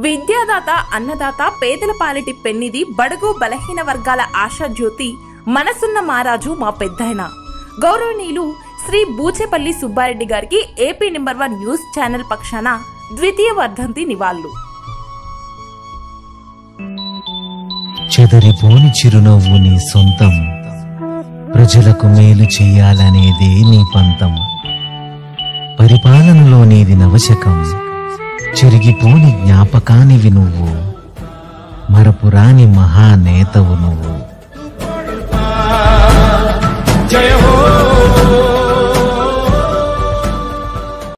విద్యాదాత అన్నదాత పేదల పాలిటి పెన్నిది బడుగు బలహీన వర్గాల ఆశాజ్యోతి మనసున్న మారాజు మా పెద్దాయన గౌరవనీయులు శ్రీ బూచేపల్లి సుబ్బారెడ్డి గారికి AP number one news channel పక్షాన ద్వితీయ వర్ధంతి నివాళులు చెదరిపోని చిరునవ్వు నీ సొంతం ప్రజలకు మేలు చెయ్యాలనేదే నీ పంతం పరిపాలనలో నీది నవశకం చెరిగిపోని జ్ఞాపకానివి నువ్వు మరపురాని మహానేతవు నువ్వు జయ హో